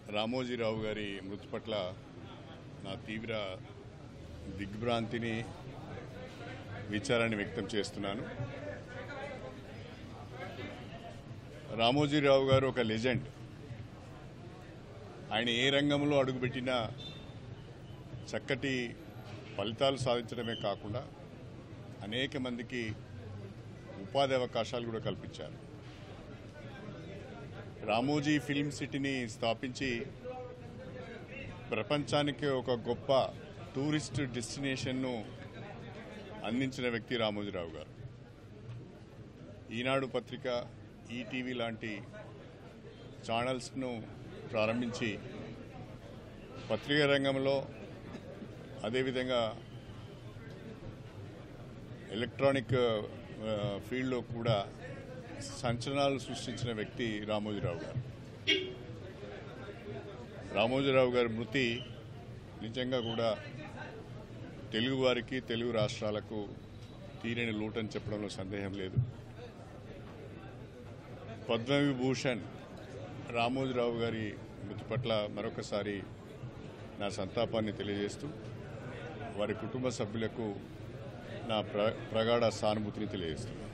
రామోజీరావు గారి మృతి పట్ల నా తీవ్ర దిగ్భ్రాంతిని విచారాన్ని వ్యక్తం చేస్తున్నాను రామోజీరావు గారు ఒక లెజెండ్ ఆయన ఏ రంగంలో అడుగుపెట్టినా చక్కటి ఫలితాలు సాధించడమే కాకుండా అనేక మందికి ఉపాధి అవకాశాలు కూడా కల్పించారు రామోజీ ఫిల్మ్ సిటీని స్థాపించి ప్రపంచానికి ఒక గొప్ప టూరిస్ట్ డెస్టినేషన్ను అందించిన వ్యక్తి రామోజీరావు గారు ఈనాడు పత్రిక ఈటీవీ లాంటి ఛానల్స్ను ప్రారంభించి పత్రికా రంగంలో అదేవిధంగా ఎలక్ట్రానిక్ ఆ, ఫీల్డ్లో కూడా సంచలనాలు సృష్టించిన వ్యక్తి రామోజీరావు గారు రామోజీరావు గారి మృతి నిజంగా కూడా తెలుగు వారికి తెలుగు రాష్ట్రాలకు తీరని లోటని చెప్పడంలో సందేహం లేదు పద్మవిభూషణ్ రామోజీరావు గారి మృతి పట్ల మరొకసారి నా సంతాపాన్ని తెలియజేస్తూ వారి కుటుంబ సభ్యులకు నా ప్ర ప్రగాఢ సానుభూతిని తెలియజేస్తున్నాను